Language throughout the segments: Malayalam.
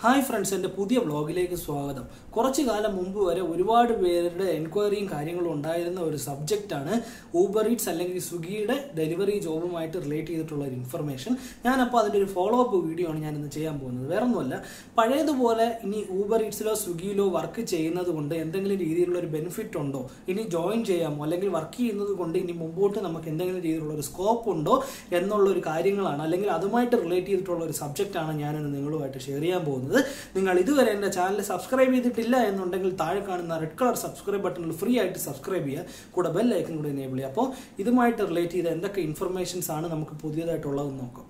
ഹായ് ഫ്രണ്ട്സ് എൻ്റെ പുതിയ വ്ളോഗിലേക്ക് സ്വാഗതം കുറച്ചു കാലം മുമ്പ് വരെ ഒരുപാട് പേരുടെ എൻക്വയറിയും കാര്യങ്ങളും ഉണ്ടായിരുന്ന ഒരു സബ്ജക്റ്റാണ് ഊബർ ഈറ്റ്സ് അല്ലെങ്കിൽ സ്വിഗ്ഗിയുടെ ഡെലിവറി ജോബുമായിട്ട് റിലേറ്റ് ചെയ്തിട്ടുള്ള ഒരു ഇൻഫർമേഷൻ ഞാനപ്പോൾ അതിൻ്റെ ഒരു ഫോളോ അപ്പ് വീഡിയോ ആണ് ഞാൻ ഇന്ന് ചെയ്യാൻ പോകുന്നത് വേറെ ഒന്നുമല്ല പഴയതുപോലെ ഇനി ഊബർ ഈറ്റ്സിലോ സ്വിഗ്ഗിയിലോ വർക്ക് ചെയ്യുന്നത് കൊണ്ട് എന്തെങ്കിലും രീതിയിലുള്ള ഒരു ബെനിഫിറ്റ് ഉണ്ടോ ഇനി ജോയിൻ ചെയ്യാമോ അല്ലെങ്കിൽ വർക്ക് ചെയ്യുന്നത് കൊണ്ട് ഇനി മുമ്പോട്ട് നമുക്ക് എന്തെങ്കിലും രീതിയിലുള്ള ഒരു സ്കോപ്പ് ഉണ്ടോ എന്നുള്ള ഒരു കാര്യങ്ങളാണ് അല്ലെങ്കിൽ അതുമായിട്ട് റിലേറ്റ് ചെയ്തിട്ടുള്ള ഒരു സബ്ജക്റ്റാണ് ഞാനിന്ന് നിങ്ങളുമായിട്ട് ഷെയർ ചെയ്യാൻ പോകുന്നത് നിങ്ങൾ ഇതുവരെ എൻ്റെ ചാനൽ സബ്സ്ക്രൈബ് ചെയ്തിട്ടില്ല എന്നുണ്ടെങ്കിൽ താഴെ കാണുന്ന റെഡ് കളർ സബ്സ്ക്രൈബ് ബട്ടണിൽ ഫ്രീ ആയിട്ട് സബ്സ്ക്രൈബ് ചെയ്യുക കൂടെ ബെൽ ഐക്കൺ കൂടെ എനേബിൾ ചെയ്യുക അപ്പോൾ ഇതുമായിട്ട് റിലേറ്റ് ചെയ്ത എന്തൊക്കെ ഇൻഫർമേഷൻസ് ആണ് നമുക്ക് പുതിയതായിട്ടുള്ളതെന്ന് നോക്കാം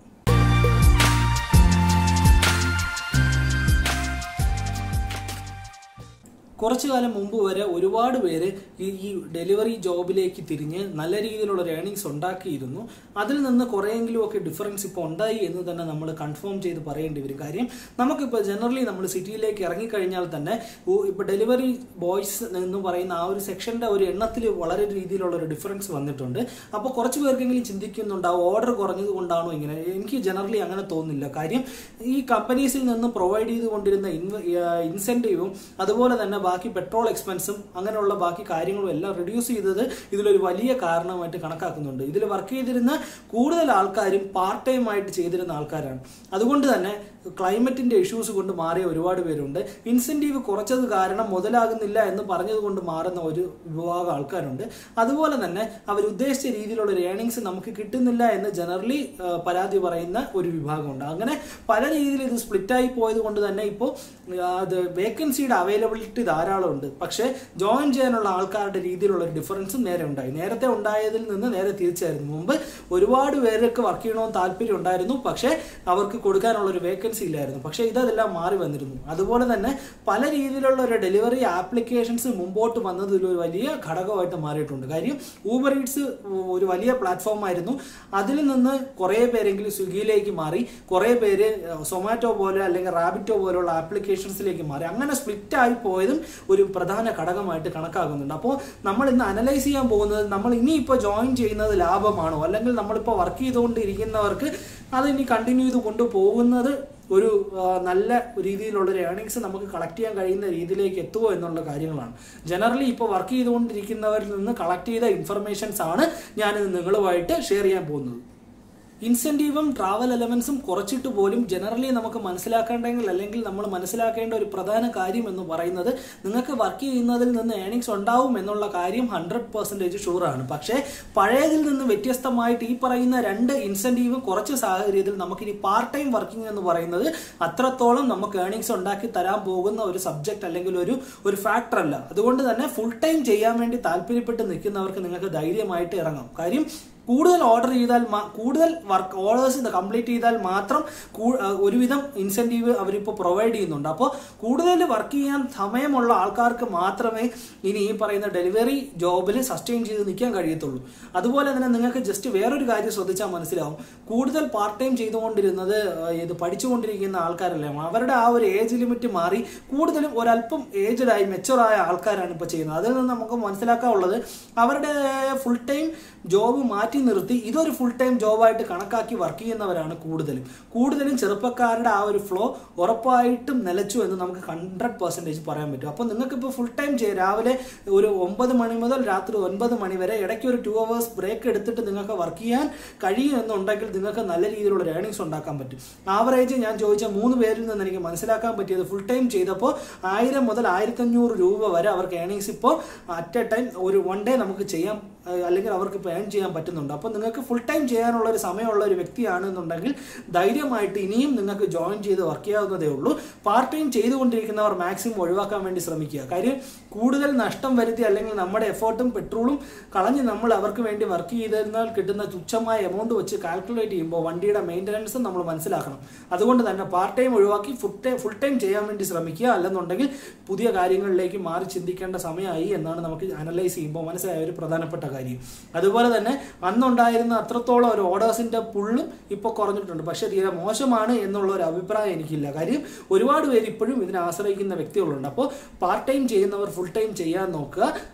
കുറച്ചു കാലം മുമ്പ് വരെ ഒരുപാട് പേര് ഈ ഈ ഡെലിവറി ജോബിലേക്ക് തിരിഞ്ഞ് നല്ല രീതിയിലുള്ള ഒരു ഏണിങ്സ് ഉണ്ടാക്കിയിരുന്നു അതിൽ നിന്ന് കുറേയെങ്കിലും ഒക്കെ ഡിഫറൻസ് ഇപ്പോൾ ഉണ്ടായി എന്ന് തന്നെ നമ്മൾ കൺഫേം ചെയ്ത് പറയേണ്ടി വരും കാര്യം നമുക്കിപ്പോൾ ജനറലി നമ്മൾ സിറ്റിയിലേക്ക് ഇറങ്ങിക്കഴിഞ്ഞാൽ തന്നെ ഇപ്പോൾ ഡെലിവറി ബോയ്സ് എന്ന് പറയുന്ന ആ ഒരു സെക്ഷൻ്റെ ഒരു എണ്ണത്തിൽ വളരെ രീതിയിലുള്ള ഒരു ഡിഫറൻസ് വന്നിട്ടുണ്ട് അപ്പോൾ കുറച്ച് പേർക്കെങ്കിലും ചിന്തിക്കുന്നുണ്ടാവും ഓർഡർ കുറഞ്ഞത് കൊണ്ടാണോ ഇങ്ങനെ എനിക്ക് ജനറലി അങ്ങനെ തോന്നുന്നില്ല കാര്യം ഈ കമ്പനീസിൽ നിന്ന് പ്രൊവൈഡ് ചെയ്തുകൊണ്ടിരുന്ന ഇൻസെൻറ്റീവും അതുപോലെ തന്നെ ബാക്കി പെട്രോൾ എക്സ്പെൻസും അങ്ങനെയുള്ള ബാക്കി കാര്യങ്ങളും എല്ലാം റിഡ്യൂസ് ചെയ്തത് ഇതിലൊരു വലിയ കാരണമായിട്ട് കണക്കാക്കുന്നുണ്ട് ഇതിൽ വർക്ക് ചെയ്തിരുന്ന കൂടുതൽ ആൾക്കാരും പാർട്ട് ടൈം ആയിട്ട് ചെയ്തിരുന്ന ആൾക്കാരാണ് അതുകൊണ്ട് തന്നെ ക്ലൈമറ്റിന്റെ ഇഷ്യൂസ് കൊണ്ട് മാറിയ ഒരുപാട് പേരുണ്ട് ഇൻസെന്റീവ് കുറച്ചത് കാരണം മുതലാകുന്നില്ല എന്ന് പറഞ്ഞത് കൊണ്ട് മാറുന്ന ഒരു വിഭാഗം ആൾക്കാരുണ്ട് അതുപോലെ തന്നെ അവർ ഉദ്ദേശിച്ച രീതിയിലുള്ള ഒരു ഏണിങ്സ് നമുക്ക് കിട്ടുന്നില്ല എന്ന് ജനറലി പരാതി പറയുന്ന ഒരു വിഭാഗമുണ്ട് അങ്ങനെ പല രീതിയിൽ ഇത് സ്പ്ലിറ്റായി പോയത് കൊണ്ട് തന്നെ ഇപ്പോൾ അത് വേക്കൻസിയുടെ അവൈലബിലിറ്റി ധാരാളം ഉണ്ട് പക്ഷേ ജോയിൻ ചെയ്യാനുള്ള ആൾക്കാരുടെ രീതിയിലുള്ള ഒരു ഡിഫറൻസും നേരെ ഉണ്ടായി നേരത്തെ ഉണ്ടായതിൽ നിന്ന് നേരെ തിരിച്ചായിരുന്നു മുമ്പ് ഒരുപാട് പേർക്ക് വർക്ക് ചെയ്യണമെന്ന് താല്പര്യം ഉണ്ടായിരുന്നു പക്ഷേ അവർക്ക് കൊടുക്കാനുള്ള ഒരു വേക്കൻസി ഇല്ലായിരുന്നു പക്ഷേ ഇതെല്ലാം മാറി വന്നിരുന്നു അതുപോലെ തന്നെ പല രീതിയിലുള്ള ഒരു ഡെലിവറി ആപ്ലിക്കേഷൻസ് മുമ്പോട്ട് വന്നത് ഒരു വലിയ ഘടകമായിട്ട് മാറിയിട്ടുണ്ട് കാര്യം ഊബർ ഈറ്റ്സ് ഒരു വലിയ പ്ലാറ്റ്ഫോം ആയിരുന്നു അതിൽ നിന്ന് കുറേ പേരെങ്കിലും സ്വിഗ്ഗിയിലേക്ക് മാറി കുറേ പേര് സൊമാറ്റോ പോലെ അല്ലെങ്കിൽ റാബിറ്റോ പോലുള്ള ആപ്ലിക്കേഷൻസിലേക്ക് മാറി അങ്ങനെ സ്പ്ലിറ്റ് ആയി പോയതും ഒരു പ്രധാന ഘടകമായിട്ട് കണക്കാക്കുന്നുണ്ട് അപ്പോൾ നമ്മൾ ഇന്ന് അനലൈസ് ചെയ്യാൻ പോകുന്നത് നമ്മൾ ഇനിയിപ്പോൾ ജോയിൻ ചെയ്യുന്നത് ലാഭമാണോ അല്ലെങ്കിൽ നമ്മളിപ്പോൾ വർക്ക് ചെയ്തുകൊണ്ടിരിക്കുന്നവർക്ക് അത് ഇനി കണ്ടിന്യൂ ചെയ്ത് കൊണ്ടുപോകുന്നത് ഒരു നല്ല രീതിയിലുള്ള ഒരു ഏണിങ്സ് നമുക്ക് കളക്ട് ചെയ്യാൻ കഴിയുന്ന രീതിയിലേക്ക് എത്തുമോ എന്നുള്ള കാര്യങ്ങളാണ് ജനറലി ഇപ്പോൾ വർക്ക് ചെയ്തുകൊണ്ടിരിക്കുന്നവരിൽ നിന്ന് കളക്ട് ചെയ്ത ഇൻഫർമേഷൻസ് ആണ് ഞാനിത് നിങ്ങളുമായിട്ട് ഷെയർ ചെയ്യാൻ പോകുന്നത് ഇൻസെൻറ്റീവും ട്രാവൽ എലമെന്റ്സും കുറച്ചിട്ട് പോലും ജനറലി നമുക്ക് മനസ്സിലാക്കേണ്ടെങ്കിൽ അല്ലെങ്കിൽ നമ്മൾ മനസ്സിലാക്കേണ്ട ഒരു പ്രധാന കാര്യം എന്ന് പറയുന്നത് നിങ്ങൾക്ക് വർക്ക് ചെയ്യുന്നതിൽ നിന്ന് ഏണിങ്സ് ഉണ്ടാവും എന്നുള്ള കാര്യം ഹൺഡ്രഡ് പെർസെൻറ്റേജ് ഷുവറാണ് പക്ഷേ പഴയതിൽ നിന്ന് വ്യത്യസ്തമായിട്ട് ഈ പറയുന്ന രണ്ട് ഇൻസെൻറ്റീവും കുറച്ച് സാഹചര്യത്തിൽ നമുക്കിനി പാർട്ട് ടൈം വർക്കിംഗ് എന്ന് പറയുന്നത് അത്രത്തോളം നമുക്ക് ഏണിങ്സ് ഉണ്ടാക്കി തരാൻ പോകുന്ന ഒരു സബ്ജക്റ്റ് അല്ലെങ്കിൽ ഒരു ഒരു ഫാക്ടർ അല്ല അതുകൊണ്ട് തന്നെ ഫുൾ ടൈം ചെയ്യാൻ വേണ്ടി താല്പര്യപ്പെട്ട് നിൽക്കുന്നവർക്ക് നിങ്ങൾക്ക് ധൈര്യമായിട്ട് ഇറങ്ങാം കാര്യം കൂടുതൽ ഓർഡർ ചെയ്താൽ കൂടുതൽ വർക്ക് ഓർഡേഴ്സ് കംപ്ലീറ്റ് ചെയ്താൽ മാത്രം ഒരുവിധം ഇൻസെൻറ്റീവ് അവരിപ്പോൾ പ്രൊവൈഡ് ചെയ്യുന്നുണ്ട് അപ്പോൾ കൂടുതൽ വർക്ക് ചെയ്യാൻ സമയമുള്ള ആൾക്കാർക്ക് മാത്രമേ ഇനി ഈ പറയുന്ന ഡെലിവറി ജോബിൽ സസ്റ്റെയിൻ ചെയ്ത് നിൽക്കാൻ കഴിയത്തുള്ളൂ അതുപോലെ തന്നെ നിങ്ങൾക്ക് ജസ്റ്റ് വേറൊരു കാര്യം ശ്രദ്ധിച്ചാൽ മനസ്സിലാവും കൂടുതൽ പാർട്ട് ടൈം ചെയ്തുകൊണ്ടിരുന്നത് ഇത് പഠിച്ചുകൊണ്ടിരിക്കുന്ന ആൾക്കാരല്ലേ അവരുടെ ആ ഒരു ഏജ് ലിമിറ്റ് മാറി കൂടുതലും ഒരല്പം ഏജ്ഡായി മെച്ചുറായ ആൾക്കാരാണ് ഇപ്പോൾ ചെയ്യുന്നത് അതിൽ നിന്ന് നമുക്ക് മനസ്സിലാക്കാനുള്ളത് അവരുടെ ഫുൾ ടൈം ജോബ് മാറ്റി നിർത്തി ഇതൊരു ഫുൾ ടൈം ജോബായിട്ട് കണക്കാക്കി വർക്ക് ചെയ്യുന്നവരാണ് കൂടുതലും കൂടുതലും ചെറുപ്പക്കാരുടെ ആ ഒരു ഫ്ലോ ഉറപ്പായിട്ടും നിലച്ചു എന്ന് നമുക്ക് ഹൺഡ്രഡ് പെർസെൻറ്റേജ് പറയാൻ പറ്റും അപ്പോൾ നിങ്ങൾക്ക് ഇപ്പോൾ ഫുൾ ടൈം ചെയ്യും രാവിലെ ഒരു ഒമ്പത് മണി മുതൽ രാത്രി ഒൻപത് മണി വരെ ഇടയ്ക്ക് ഒരു ടു അവേഴ്സ് ബ്രേക്ക് എടുത്തിട്ട് നിങ്ങൾക്ക് വർക്ക് ചെയ്യാൻ കഴിയും എന്നുണ്ടെങ്കിൽ നിങ്ങൾക്ക് നല്ല രീതിയിലുള്ള ഏണിങ്സ് ഉണ്ടാക്കാൻ പറ്റും ആവറേജ് ഞാൻ ചോദിച്ച മൂന്ന് പേരിൽ നിന്ന് എനിക്ക് മനസ്സിലാക്കാൻ പറ്റിയത് ഫുൾ ടൈം ചെയ്തപ്പോൾ ആയിരം മുതൽ ആയിരത്തഞ്ഞൂറ് രൂപ വരെ അവർക്ക് ഏണിങ്സ് ഇപ്പോൾ അറ്റ് എ ടൈം ഒരു വൺ ഡേ നമുക്ക് ചെയ്യാം അല്ലെങ്കിൽ അവർക്ക് ഇപ്പോൾ ഏൺ ചെയ്യാൻ പറ്റുന്നുണ്ട് അപ്പോൾ നിങ്ങൾക്ക് ഫുൾ ടൈം ചെയ്യാനുള്ള ഒരു സമയമുള്ള ഒരു വ്യക്തിയാണെന്നുണ്ടെങ്കിൽ ധൈര്യമായിട്ട് ഇനിയും നിങ്ങൾക്ക് ജോയിൻ ചെയ്ത് വർക്ക് ചെയ്യാവുന്നതേ ഉള്ളൂ പാർട്ട് ടൈം ചെയ്തുകൊണ്ടിരിക്കുന്നവർ മാക്സിമം ഒഴിവാക്കാൻ വേണ്ടി ശ്രമിക്കുക കാര്യം കൂടുതൽ നഷ്ടം വരുത്തി അല്ലെങ്കിൽ നമ്മുടെ എഫേർട്ടും പെട്രോളും കളഞ്ഞ് നമ്മൾ അവർക്ക് വേണ്ടി വർക്ക് ചെയ്തിരുന്നാൽ കിട്ടുന്ന തുച്ഛമായ എമൗണ്ട് വെച്ച് കാൽക്കുലേറ്റ് ചെയ്യുമ്പോൾ വണ്ടിയുടെ മെയിൻ്റനൻസും നമ്മൾ മനസ്സിലാക്കണം അതുകൊണ്ട് തന്നെ പാർട്ട് ടൈം ഒഴിവാക്കി ഫുൾ ടൈം ഫുൾ ടൈം ചെയ്യാൻ വേണ്ടി ശ്രമിക്കുക അല്ലെന്നുണ്ടെങ്കിൽ പുതിയ കാര്യങ്ങളിലേക്ക് മാറി ചിന്തിക്കേണ്ട സമയമായി എന്നാണ് നമുക്ക് അനലൈസ് ചെയ്യുമ്പോൾ മനസ്സിലായ ഒരു പ്രധാനപ്പെട്ട കാര്യം അതുപോലെ തന്നെ അന്നുണ്ടായിരുന്ന അത്രത്തോളം ഒരു ഓർഡേഴ്സിന്റെ പുള്ളും ഇപ്പോൾ കുറഞ്ഞിട്ടുണ്ട് പക്ഷേ തീരെ മോശമാണ് എന്നുള്ള ഒരു അഭിപ്രായം എനിക്കില്ല കാര്യം ഒരുപാട് പേര് ഇപ്പോഴും ഇതിനെ ആശ്രയിക്കുന്ന വ്യക്തികളുണ്ട് അപ്പോൾ പാർട്ട് ടൈം ചെയ്യുന്നവർ ഫുൾ ടൈം ചെയ്യാൻ നോക്കുക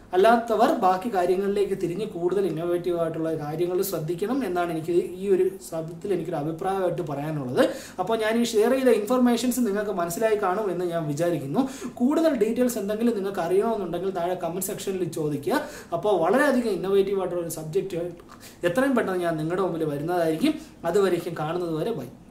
അല്ലാത്തവർ ബാക്കി കാര്യങ്ങളിലേക്ക് തിരിഞ്ഞ് കൂടുതൽ ഇന്നോവേറ്റീവ് ആയിട്ടുള്ള കാര്യങ്ങൾ ശ്രദ്ധിക്കണം എന്നാണ് എനിക്ക് ഈ ഒരു ശബ്ദത്തിൽ എനിക്കൊരു അഭിപ്രായമായിട്ട് പറയാനുള്ളത് അപ്പോൾ ഞാൻ ഈ ഷെയർ ചെയ്ത ഇൻഫർമേഷൻസ് നിങ്ങൾക്ക് മനസ്സിലായി കാണും എന്ന് ഞാൻ വിചാരിക്കുന്നു കൂടുതൽ ഡീറ്റെയിൽസ് എന്തെങ്കിലും നിങ്ങൾക്ക് അറിയണമെന്നുണ്ടെങ്കിൽ താഴെ കമന്റ് സെക്ഷനിൽ ചോദിക്കുക അപ്പോൾ വളരെയധികം ഇന്നോവേറ്റീവ് ആയിട്ടുള്ള ഒരു സബ്ജക്റ്റ് എത്രയും പെട്ടെന്ന് ഞാൻ നിങ്ങളുടെ മുമ്പിൽ വരുന്നതായിരിക്കും അതുവരേക്കും കാണുന്നത് വരെ ബൈ